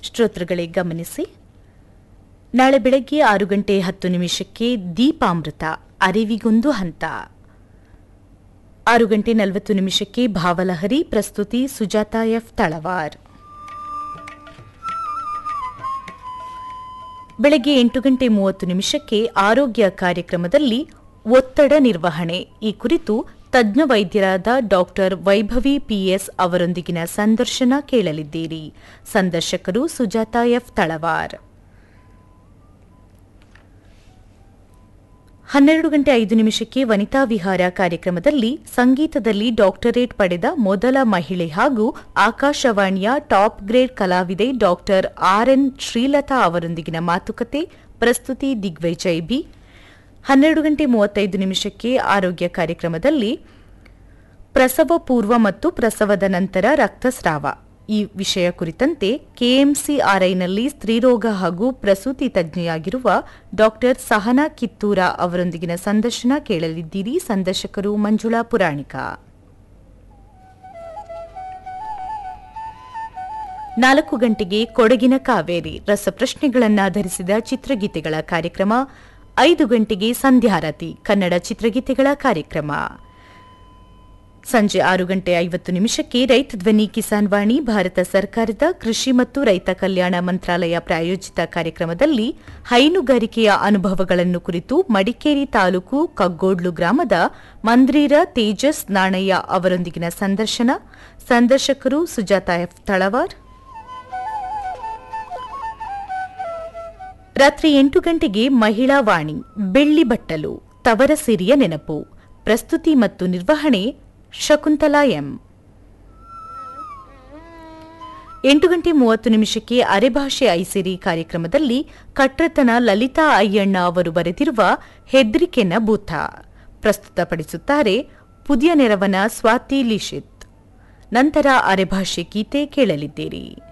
ಶ್ರೋತೃಗಳೇ ಗಮನಿಸಿ ನಾಳೆ ಬೆಳಗ್ಗೆ ಆರು ಗಂಟೆ ಹತ್ತು ನಿಮಿಷಕ್ಕೆ ದೀಪಾಮೃತ ಅರಿವಿಗೊಂದು ಹಂತ ಆರು ಗಂಟೆ ನಲವತ್ತು ನಿಮಿಷಕ್ಕೆ ಭಾವಲಹರಿ ಪ್ರಸ್ತುತಿ ಸುಜಾತ ಎಫ್ ತಳವಾರ್ ಬೆಳಗ್ಗೆ ಎಂಟು ಗಂಟೆ ಮೂವತ್ತು ನಿಮಿಷಕ್ಕೆ ಆರೋಗ್ಯ ಕಾರ್ಯಕ್ರಮದಲ್ಲಿ ಒತ್ತಡ ನಿರ್ವಹಣೆ ಈ ಕುರಿತು ತಜ್ಞ ವೈದ್ಯರಾದ ಡಾಕ್ಟರ್ ವೈಭವಿ ಪಿಎಸ್ ಅವರೊಂದಿಗಿನ ಸಂದರ್ಶನ ಕೇಳಲಿದ್ದೀರಿ ಸಂದರ್ಶಕರು ಸುಜಾತ ಎಫ್ ತಳವಾರ್ ಹನ್ನೆರಡು ಗಂಟೆ ಐದು ನಿಮಿಷಕ್ಕೆ ವನಿತಾ ವಿಹಾರ ಕಾರ್ಯಕ್ರಮದಲ್ಲಿ ಸಂಗೀತದಲ್ಲಿ ಡಾಕ್ಟರೇಟ್ ಪಡೆದ ಮೊದಲ ಮಹಿಳೆ ಹಾಗೂ ಆಕಾಶವಾಣಿಯ ಟಾಪ್ ಗ್ರೇಡ್ ಕಲಾವಿದೆ ಡಾಕ್ಟರ್ ಆರ್ಎನ್ ಶ್ರೀಲತಾ ಅವರೊಂದಿಗಿನ ಮಾತುಕತೆ ಪ್ರಸ್ತುತಿ ದಿಗ್ವಿಜಯ್ ಬಿ ಹನ್ನೆರಡು ಗಂಟೆ ಮೂವತ್ತೈದು ನಿಮಿಷಕ್ಕೆ ಆರೋಗ್ಯ ಕಾರ್ಯಕ್ರಮದಲ್ಲಿ ಪ್ರಸವ ಪೂರ್ವ ಮತ್ತು ಪ್ರಸವದ ನಂತರ ರಕ್ತಸ್ರಾವ ಈ ವಿಷಯ ಕುರಿತಂತೆ ಕೆಎಂಸಿಆರ್ಐನಲ್ಲಿ ಸ್ತ್ರೀರೋಗ ಹಾಗೂ ಪ್ರಸೂತಿ ತಜ್ಞೆಯಾಗಿರುವ ಡಾಕ್ಟರ್ ಸಹನಾ ಕಿತ್ತೂರ ಅವರೊಂದಿಗಿನ ಸಂದರ್ಶನ ಕೇಳಲಿದ್ದೀರಿ ಸಂದರ್ಶಕರು ಮಂಜುಳಾ ಪುರಾಣಿಕ ನಾಲ್ಕು ಗಂಟೆಗೆ ಕೊಡಗಿನ ಕಾವೇರಿ ರಸಪ್ರಶ್ನೆಗಳನ್ನಾಧರಿಸಿದ ಚಿತ್ರಗೀತೆಗಳ ಕಾರ್ಯಕ್ರಮ ಐದು ಗಂಟೆಗೆ ಸಂಧ್ಯಾರತಿ ಕನ್ನಡ ಚಿತ್ರಗೀತೆಗಳ ಕಾರ್ಯಕ್ರಮ ಸಂಜೆ ಆರು ಗಂಟೆ ಐವತ್ತು ನಿಮಿಷಕ್ಕೆ ರೈತ ಧ್ವನಿ ಕಿಸಾನ್ ವಾಣಿ ಭಾರತ ಸರ್ಕಾರದ ಕೃಷಿ ಮತ್ತು ರೈತ ಕಲ್ಯಾಣ ಮಂತ್ರಾಲಯ ಪ್ರಾಯೋಜಿತ ಕಾರ್ಯಕ್ರಮದಲ್ಲಿ ಹೈನುಗಾರಿಕೆಯ ಅನುಭವಗಳನ್ನು ಕುರಿತು ಮಡಿಕೇರಿ ತಾಲೂಕು ಕಗ್ಗೋಡ್ಲು ಗ್ರಾಮದ ಮಂದ್ರೀರ ತೇಜಸ್ ನಾಣಯ್ಯ ಅವರೊಂದಿಗಿನ ಸಂದರ್ಶನ ಸಂದರ್ಶಕರು ಸುಜಾತ ಎಫ್ ತಳವಾರ್ ರಾತ್ರಿ ಎಂಟು ಗಂಟೆಗೆ ಮಹಿಳಾ ವಾಣಿ ಬೆಳ್ಳಿ ಬಟ್ಟಲು ತವರ ಸಿರಿಯ ನೆನಪು ಪ್ರಸ್ತುತಿ ಮತ್ತು ನಿರ್ವಹಣೆ ಶಕುಂತಲಾ ಎಂ ಎಂಟು ಗಂಟೆ ಮೂವತ್ತು ನಿಮಿಷಕ್ಕೆ ಅರೆಭಾಷೆ ಐಸಿರಿ ಕಾರ್ಯಕ್ರಮದಲ್ಲಿ ಕಟ್ರತನ ಲಲಿತಾ ಅಯ್ಯಣ್ಣ ಅವರು ಬರೆದಿರುವ ಹೆದ್ರಿಕೆನ ಬೂಥ ಪ್ರಸ್ತುತಪಡಿಸುತ್ತಾರೆ ಪುದಿಯ ನೆರವನ ಸ್ವಾತಿ ಲಿಶಿತ್ ನಂತರ ಅರೆಭಾಷೆ ಗೀತೆ ಕೇಳಲಿದ್ದೀರಿ